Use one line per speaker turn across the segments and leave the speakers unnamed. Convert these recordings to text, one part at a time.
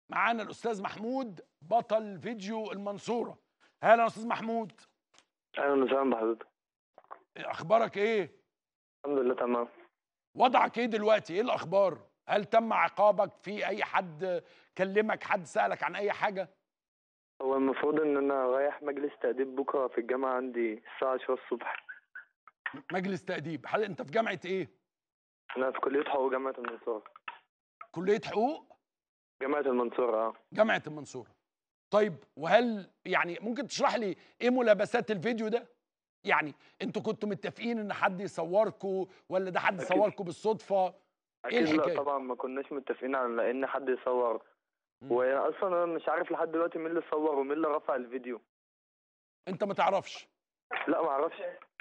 معانا الاستاذ محمود بطل فيديو المنصوره هلا يا استاذ محمود
اهلا وسهلا بحضرتك
اخبارك ايه
الحمد لله تمام
وضعك ايه دلوقتي ايه الاخبار هل تم عقابك في اي حد كلمك حد سالك عن اي حاجه
هو المفروض ان انا رايح مجلس تأديب بكره في الجامعه عندي الساعه 10 الصبح
مجلس تاديب هل انت في جامعه ايه
انا في كليه حقوق جامعه المنصوره
كليه حقوق
جامعه المنصوره اه
جامعه المنصوره طيب وهل يعني ممكن تشرح لي ايه ملابسات الفيديو ده يعني انتوا كنتوا متفقين ان حد يصوركوا ولا ده حد
أكيد.
صوركوا بالصدفه
اكيد
الحكاية؟
لا طبعا ما كناش متفقين على ان حد يصور
مم.
واصلا انا مش عارف لحد دلوقتي مين اللي صور ومين اللي رفع الفيديو
انت ما تعرفش
لا ما اعرفش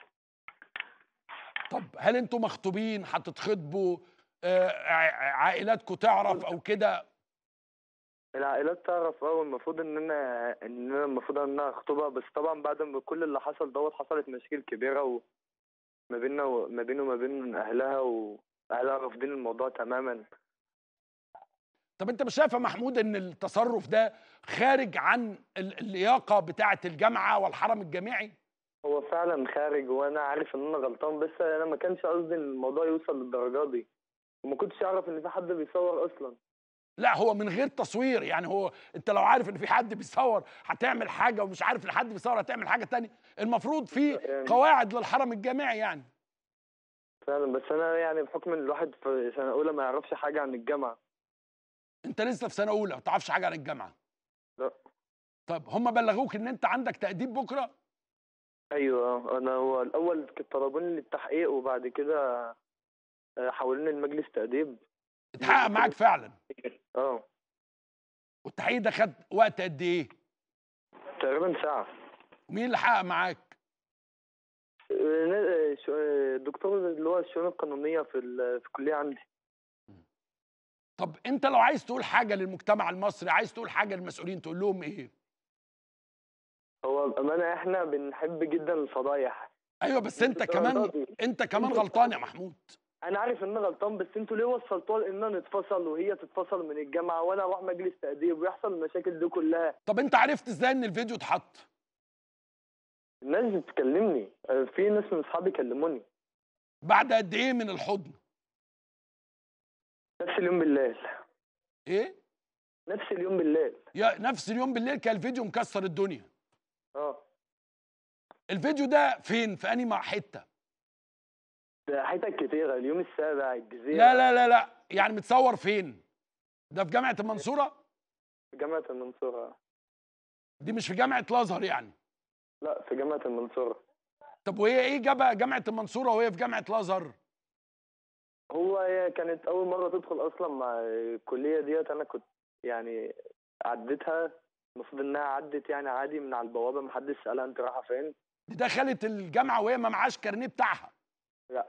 طب هل انتوا مخطوبين هتتخطبوا آه، ع- عائلاتكم تعرف او كده
العائلات تعرف اه والمفروض ان انا ان انا المفروض ان انا اخطبها بس طبعا بعد ما كل اللي حصل دوت حصلت مشاكل كبيره وما بيننا وما بينه وما بين اهلها واهلها رافضين الموضوع تماما
طب انت مش شايف يا محمود ان التصرف ده خارج عن ال- اللياقه بتاعه الجامعه والحرم الجامعي
هو فعلا خارج وانا عارف ان انا غلطان بس انا ما كانش قصدي ان الموضوع يوصل للدرجه دي وما كنتش اعرف ان في حد بيصور اصلا
لا هو من غير تصوير يعني هو انت لو عارف ان في حد بيصور هتعمل حاجه ومش عارف ان حد بيصور هتعمل حاجه تانية المفروض في
يعني-
قواعد للحرم الجامعي يعني
فعلا بس انا يعني بحكم ان الواحد في سنه اولى ما يعرفش حاجه عن الجامعه
انت لسه في سنه اولى ما تعرفش حاجه عن الجامعه
لا.
طب هم بلغوك ان انت عندك تأديب بكره
ايوه انا هو الاول كنت طلبوني للتحقيق وبعد كده آه، حولوني لمجلس تأديب
اتحقق معاك فعلا
اه
والتحقيق ده خد وقت قد ايه
تقريبا ساعه
ومين اللي حقق معاك
آه، نا- آه، شو- آه، الدكتور اللي هو الشؤون القانونيه في ال- في الكليه عندي
طب انت لو عايز تقول حاجه للمجتمع المصري عايز تقول حاجه للمسؤولين تقول لهم ايه
هو بامانه احنا بنحب جدا الفضايح
ايوه بس انت كمان
الدرجة دي.
انت كمان
انتوا-
غلطان يا محمود
انا عارف ان انا غلطان بس انتوا ليه وصلتوها لاننا نتفصل وهي تتفصل من الجامعه وانا اروح مجلس تأديب ويحصل المشاكل دي كلها
طب انت عرفت ازاي ان الفيديو اتحط
الناس بتكلمني آه، في ناس من اصحابي كلموني
بعد قد ايه من الحضن
نفس اليوم بالليل
ايه
نفس اليوم بالليل
يا نفس اليوم بالليل كان الفيديو مكسر الدنيا
اه
الفيديو ده فين في انهي مع حته
ده حتت كتيرة اليوم السابع الجزيرة
لا لا لا لا يعني متصور فين ده في جامعه المنصوره
في جامعة المنصورة
دي مش في جامعه الازهر يعني
لا في جامعة المنصورة
طب وهي ايه جابها جامعه المنصوره وهي في جامعه الازهر
هو هي كانت أول مرة تدخل أصلا مع الكلية ديت أنا كنت يعني عديتها المفروض إنها عدت يعني عادي من على البوابة محدش سألها أنت رايحة فين
دي دخلت الجامعه وهي ما معاش كارنيه بتاعها
لا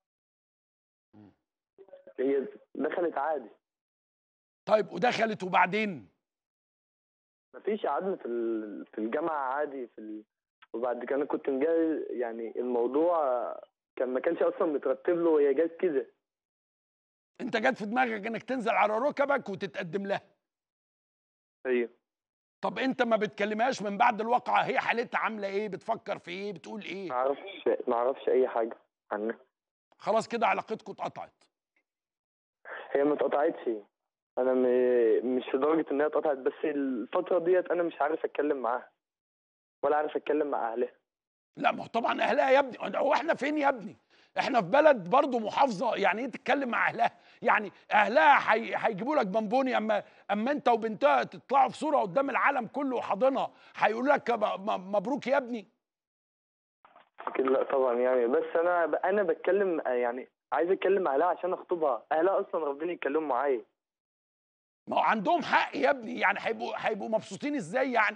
هي دخلت عادي
طيب ودخلت وبعدين
مفيش قعدنا في ال- في الجامعة عادي في ال... وبعد كده أنا كنت مجهز يعني الموضوع كان ما كانش أصلا مترتب له وهي جت كده
انت جت في دماغك انك تنزل على ركبك وتتقدم لها
أيوه
طب انت ما بتكلمهاش من بعد الواقعه هي حالتها عامله ايه بتفكر في ايه بتقول
ما
ايه
اعرفش ما اعرفش اي حاجه عنها
خلاص كده علاقتكم اتقطعت
هي ما اتقطعتش انا م... مش في درجه ان هي اتقطعت بس الفتره ديت انا مش عارف اتكلم معاها ولا عارف اتكلم مع اهلها
لا ما هو طبعا اهلها يا ابني هو احنا فين يا ابني احنا في بلد برضه محافظه يعني ايه تتكلم مع اهلها يعني اهلها هي- هيجيبوا لك بونبوني اما اما انت وبنتها تطلعوا في صوره قدام العالم كله وحاضنها هيقولوا لك م- م- مبروك يا ابني
اكيد لا طبعا يعني بس انا ب... انا بتكلم يعني عايز اتكلم مع اهلها عشان اخطبها اهلها اصلا رافضين يتكلموا معايا
ما هو عندهم حق يا ابني يعني هيبقوا هيبقوا مبسوطين ازاي يعني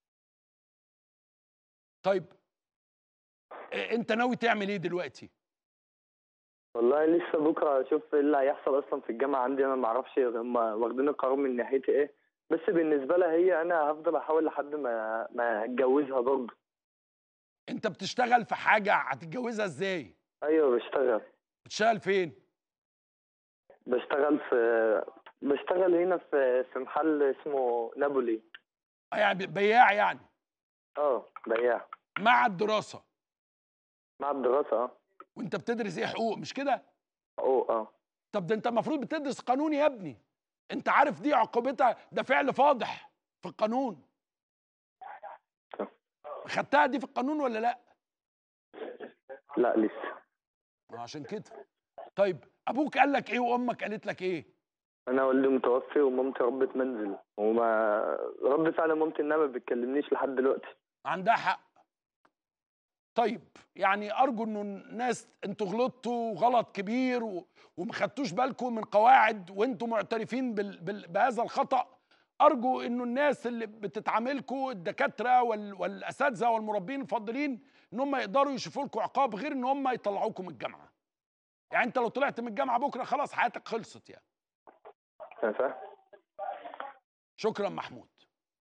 طيب إيه، انت ناوي تعمل ايه دلوقتي
والله لسه بكره اشوف ايه اللي هيحصل اصلا في الجامعه عندي انا ما اعرفش هم واخدين القرار من ناحيتي ايه بس بالنسبه لها هي انا هفضل احاول لحد ما ما اتجوزها برضه
انت بتشتغل في حاجه هتتجوزها ازاي
ايوه بشتغل
بتشتغل فين
بشتغل في بشتغل هنا في في محل اسمه نابولي
آه، يعني بياع يعني
اه بياع
مع الدراسه
مع الدراسة اه
وانت بتدرس ايه حقوق مش كده
اه اه
طب ده انت المفروض بتدرس قانون يا ابني انت عارف دي عقوبتها ده فعل فاضح في القانون
طب.
خدتها دي في القانون ولا لا
لا لسه
ما عشان كده طيب ابوك قال لك ايه وامك قالت لك ايه
انا والدي متوفي ومامتي ربة منزل وما رد فعل مامتي انها ما بتكلمنيش لحد دلوقتي
عندها حق طيب يعني ارجو انه الناس انتوا غلطتوا غلط كبير و... وما خدتوش بالكم من قواعد وانتوا معترفين بال... بال... بهذا الخطا ارجو انه الناس اللي بتتعاملكم الدكاتره وال... والاساتذه والمربين الفاضلين ان هم يقدروا يشوفوا لكم عقاب غير ان هم يطلعوكم من الجامعه يعني انت لو طلعت من الجامعه بكره خلاص حياتك خلصت يعني
انا فاهم
شكرا محمود